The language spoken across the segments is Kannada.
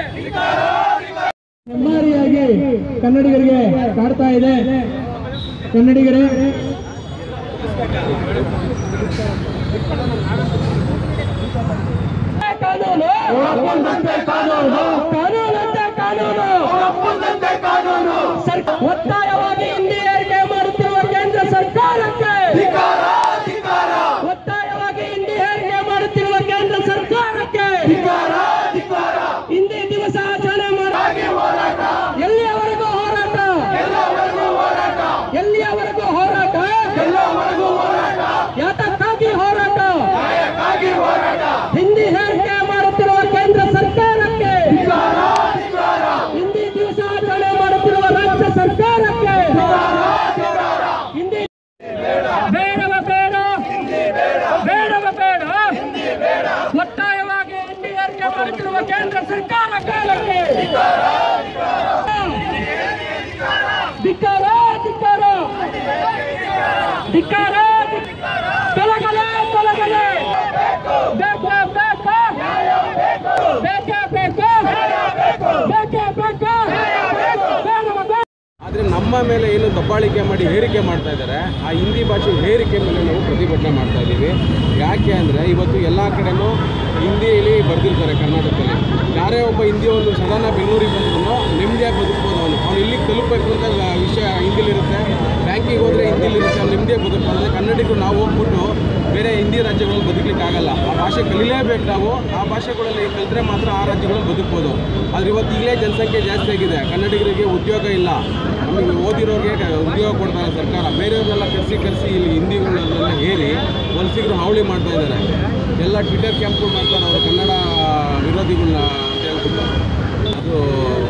ಹೆಮ್ಮಾರಿಯಾಗಿ ಕನ್ನಡಿಗರಿಗೆ ಕಾಡ್ತಾ ಇದೆ ಕನ್ನಡಿಗರೇ ಕಾನೂನು ಒಪ್ಪಂದಂತೆ ಕಾನೂನು ಕಾನೂನಂತೆ ಕಾನೂನು ಸರ್ಕ- ಒತ್ತಾಯವಾಗಿ ಹಿಂದಿ ಏರಿಕೆ ಮಾಡುತ್ತಿರುವ ಕೇಂದ್ರ ಸರ್ಕಾರಕ್ಕೆ ಒತ್ತಾಯವಾಗಿ ಹಿಂದಿ ಏರಿಕೆ ಮಾಡುತ್ತಿರುವ ಕೇಂದ್ರ ಸರ್ಕಾರಕ್ಕೆ ಹಿಂದಿ ದಿವಸ ಆಚರಣೆ ಮಾಡಿ ಎಲ್ಲಿಯವರೆಗೂ ಹೋರಾಟ ಎಲ್ಲಿಯವರೆಗೂ ಹೋರಾಟ ಯಾತಕ್ಕಾಗಿ ಹೋರಾಟ ಹಿಂದಿ ಏರಿಕೆ ಮಾಡುತ್ತಿರುವ ಕೇಂದ್ರ ಸರ್ಕಾರಕ್ಕೆ ಹಿಂದಿ ದಿವಸ ಆಚರಣೆ ಮಾಡುತ್ತಿರುವ ರಾಜ್ಯ ಸರ್ಕಾರಕ್ಕೆ ಹಿಂದಿ ಬೇಡವ ಬೇಡ ಬೇಡವ ಬೇಡ ಒತ್ತಾಯವಾಗಿ ಹಿಂದಿ ಏರಿಕೆ ಮಾಡುತ್ತಿರುವ ಕೇಂದ್ರ ಸರ್ಕಾರಕ್ಕೆ ಧಿಕ್ಕಾರ ಧಿಕ್ಕಾರ ಧಿಕ್ಕಾರ ತೊಲಗಲೆ ತೊಲಗಲೆ ಬೇಕು ಬೇಕು ಬೇಕೇ ಬೇಕು ಬೇಕೇ ಬೇಕು ಬೇಡವ ಬೇಡ ಆದರೆ ನಮ್ಮ ಮೇಲೆ ಏನು ದಬ್ಬಾಳಿಕೆ ಮಾಡಿ ಹೇರಿಕೆ ಮಾಡ್ತಾ ಇದ್ದಾರೆ ಆ ಹಿಂದಿ ಭಾಷೆ ಹೇರಿಕೆ ಮೇಲೆ ನಾವು ಪ್ರತಿಭಟನೆ ಮಾಡ್ತಾ ಇದ್ದೀವಿ ಯಾಕೆ ಅಂದರೆ ಇವತ್ತು ಎಲ್ಲ ಕಡೆನೂ ಹಿಂದಿಯಲ್ಲಿ ಬರೆದಿರ್ತಾರೆ ಕರ್ನಾಟಕದಲ್ಲಿ ಯಾರೇ ಒಬ್ಬ ಹಿಂದಿ ಒಂದು ಸಡನ್ನ ಬೆಂಗಳೂರಿಗೆ ಬಂದ್ರು ನೆಮ್ಮದಿಯಾಗಿ ಬದುಕ್ಬೋದು ಅವನು ಅವ್ನು ಇಲ್ಲಿಗೆ ತಲುಪಬೇಕು ಅಂತ ವಿಷಯ ಹಿಂದಿಲಿರುತ್ತೆ ಬ್ಯಾಂಕಿಗೆ ಹೋದರೆ ಹಿಂದಿಲಿರುತ್ತೆ ಅವ್ನು ನೆಮ್ಮದಿಯಾಗಿ ಬದುಕ್ಬೋದು ಅಂದರೆ ಕನ್ನಡಿಗರು ನಾವು ಹೋಗ್ಬಿಟ್ಟು ಬೇರೆ ಹಿಂದಿ ರಾಜ್ಯಗಳಲ್ಲಿ ಬದುಕಲಿಕ್ಕೆ ಆಗಲ್ಲ ಆ ಭಾಷೆ ಕಲೀಲೇಬೇಕು ನಾವು ಆ ಭಾಷೆಗಳಲ್ಲಿ ಕಲಿತ್ರೆ ಮಾತ್ರ ಆ ರಾಜ್ಯಗಳಲ್ಲಿ ಬದುಕ್ಬೋದು ಆದರೆ ಇವತ್ತು ಈಗಲೇ ಜನಸಂಖ್ಯೆ ಜಾಸ್ತಿ ಆಗಿದೆ ಕನ್ನಡಿಗರಿಗೆ ಉದ್ಯೋಗ ಇಲ್ಲ ನಮಗೆ ಓದಿರೋರಿಗೆ ಉದ್ಯೋಗ ಕೊಡ್ತಾ ಇಲ್ಲ ಸರ್ಕಾರ ಬೇರೆಯವ್ರನ್ನೆಲ್ಲ ಕರೆಸಿ ಕರೆಸಿ ಇಲ್ಲಿ ಹಿಂದಿಗಳನ್ನೆಲ್ಲ ಹೇರಿ ವಲಸಿಗರು ಹಾವಳಿ ಮಾಡ್ತಾ ಇದ್ದಾರೆ ಎಲ್ಲ ಟ್ವಿಟರ್ ಕ್ಯಾಂಪ್ಗಳು ಮಾಡ್ತಾರೆ ಅವರು ಕನ್ನಡ ವಿರೋಧಿಗಳನ್ನ ಅಂತ ಹೇಳ್ಬಿಟ್ಟು ಅದು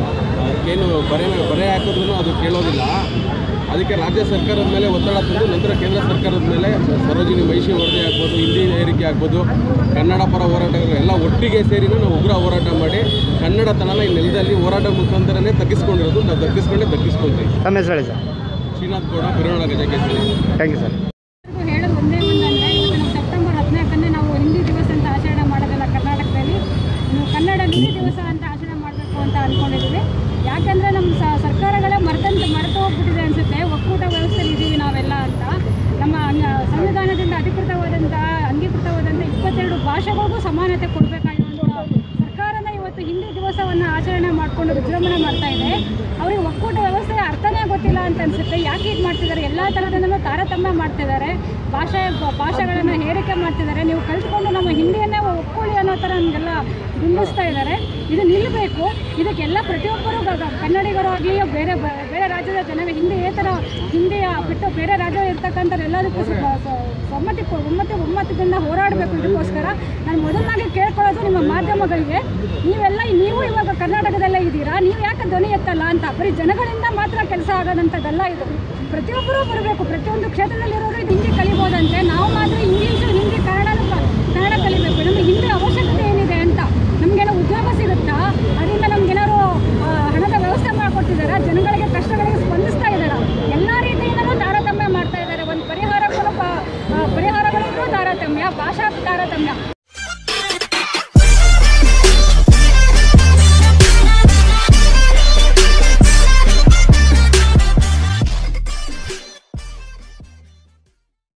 ಏನು ಬರೆ ಬರೆ ಹಾಕಿದ್ರು ಅದು ಕೇಳೋದಿಲ್ಲ ಅದಕ್ಕೆ ರಾಜ್ಯ ಸರ್ಕಾರದ ಮೇಲೆ ಒತ್ತಡ ತಂದು ನಂತರ ಕೇಂದ್ರ ಸರ್ಕಾರದ ಮೇಲೆ ಸರೋಜಿನಿ ಮಹಿಷಿ ವರದಿ ಆಗ್ಬೋದು ಹಿಂದಿ ಏರಿಕೆ ಆಗ್ಬೋದು ಕನ್ನಡ ಪರ ಹೋರಾಟಗಾರರು ಎಲ್ಲ ಒಟ್ಟಿಗೆ ಸೇರಿನೂ ನಾವು ಉಗ್ರ ಹೋರಾಟ ಮಾಡಿ ಕನ್ನಡತನನ ಈ ನೆಲದಲ್ಲಿ ಹೋರಾಟ ಮುಖಾಂತರನೇ ತಗ್ಗಿಸ್ಕೊಂಡಿರೋದು ನಾವು ತಗ್ಗಿಸ್ಕೊಂಡೇ ತಗ್ಗಿಸ್ಕೊಳ್ತೀವಿ ತಮ್ಮ ಹೆಸರು ಹೇಳಿ sir Srinath Gowda Kirunala Gajakesari thank you sir ಎಲ್ರಿಗೂ ಹೇಳೋದು ಒಂದೇ ಒಂದಂದ್ರೆ ಇವತ್ತು ನಾವು ಸೆಪ್ಟೆಂಬರ್ ಹದಿನಾಲ್ಕನ್ನೇ ನಾವು ಹಿಂದಿ ದಿವಸ ಅಂತ ಆಚರಣೆ ಮಾಡೋದಿಲ್ಲ ಕರ್ನಾಟಕದಲ್ಲಿ ನಾವು ಕನ್ನಡ ನುಡಿ ದಿವಸ ಅಂತ ಆಚರಣೆ ಮಾಡಬೇಕು ಅಂತ ಅಂದ್ಕೊಂಡಿದ್ದೀವಿ ಯಾಕಂದರೆ ನಮ್ಮ ಸ- ಸರ್ಕಾರಗಳೇ ಮರೆತಂತ ಮರೆತು ಹೋಗ್ಬಿಟ್ಟಿದೆ ಅನಿಸುತ್ತೆ ಒಕ್ಕೂಟ ವ್ಯವಸ್ಥೆಯಲ್ಲಿ ಇದ್ದೀವಿ ನಾವೆಲ್ಲ ಅಂತ ನಮ್ಮ ಅಂಗ- ಸಂವಿಧಾನದಿಂದ ಅಧಿಕೃತವಾದಂಥ ಅಂಗೀಕೃತವಾದಂಥ ಇಪ್ಪತ್ತೆರಡು ಭಾಷೆಗಳಿಗೂ ಸಮಾನತೆ ಕೊಡಬೇಕಾಗಿರುವಂಥ ಸರ್ಕಾರನೇ ಇವತ್ತು ಹಿಂದಿ ದಿವಸವನ್ನು ಆಚರಣೆ ಮಾಡಿಕೊಂಡು ವಿಜೃಂಭಣೆ ಮಾಡ್ತಾ ಇದೆ ಅವರಿಗೆ ಒಕ್ಕೂಟ ವ್ಯವಸ್ಥೆಯ ಅರ್ಥನೇ ಗೊತ್ತಿಲ್ಲ ಅಂತ ಅನಿಸುತ್ತೆ ಯಾಕೆ ಇದು ಮಾಡ್ತಿದ್ದಾರೆ ಎಲ್ಲ ಥರದಿಂದಲೂ ತಾರತಮ್ಯ ಮಾಡ್ತಿದ್ದಾರೆ ಭಾಷೆ ಬ- ಭಾಷೆಗಳನ್ನು ಹೇರಿಕೆ ಮಾಡ್ತಿದ್ದಾರೆ ನೀವು ಕಲ್ತ್ಕೊಂಡು ನಮ್ಮ ಹಿಂದಿಯನ್ನೇ ಒಪ್ಕೊಳ್ಳಿ ಅನ್ನೋ ಥರ ನಮಗೆಲ್ಲ ಬಿಂಬಿಸ್ತಾ ಇದ್ದಾರೆ ಇದು ನಿಲ್ಲಬೇಕು ಇದಕ್ಕೆಲ್ಲ ಪ್ರತಿಯೊಬ್ಬರು ಗ- ಗ- ಕನ್ನಡಿಗರು ಆಗಲಿ ಬೇರೆ ಬ- ಬೇರೆ ರಾಜ್ಯದ ಜನರು ಹಿಂದಿ ಈ ಥರ ಹಿಂದಿಯ ಬಿಟ್ಟು ಬೇರೆ ರಾಜ್ಯ ಇರ್ತಕ್ಕಂಥವ್ರು ಎಲ್ಲದಕ್ಕೂ ಸ್ವಲ್ಪ ಸ- ಸಮ್ಮತಿ ಕೊ- ಒಮ್ಮತಿ ಒಮ್ಮತದಿಂದ ಹೋರಾಡಬೇಕು ಇದಕ್ಕೋಸ್ಕರ ನಾನು ಮೊದಲನಾಗಿ ಕೇಳ್ಕೊಳ್ಳೋದು ನಿಮ್ಮ ಮಾಧ್ಯಮಗಳಿಗೆ ನೀವೆಲ್ಲ ನೀವು ಇವಾಗ ಕರ್ನಾಟಕದಲ್ಲೇ ಇದ್ದೀರಾ ನೀವು ಯಾಕೆ ಧ್ವನಿ ಎತ್ತಲ್ಲ ಅಂತ ಬರೀ ಜನಗಳಿಂದ ಮಾತ್ರ ಕೆಲಸ ಆಗೋದಂಥದ್ದಲ್ಲ ಇದು ಪ್ರತಿಯೊಬ್ಬರೂ ಬರಬೇಕು ಪ್ರತಿಯೊಂದು ಕ್ಷೇತ್ರದಲ್ಲಿರೋರು ಇದು ಹಿಂದಿ ಕಲಿಬೋದಂತೆ ನಾವು ಮಾತ್ರ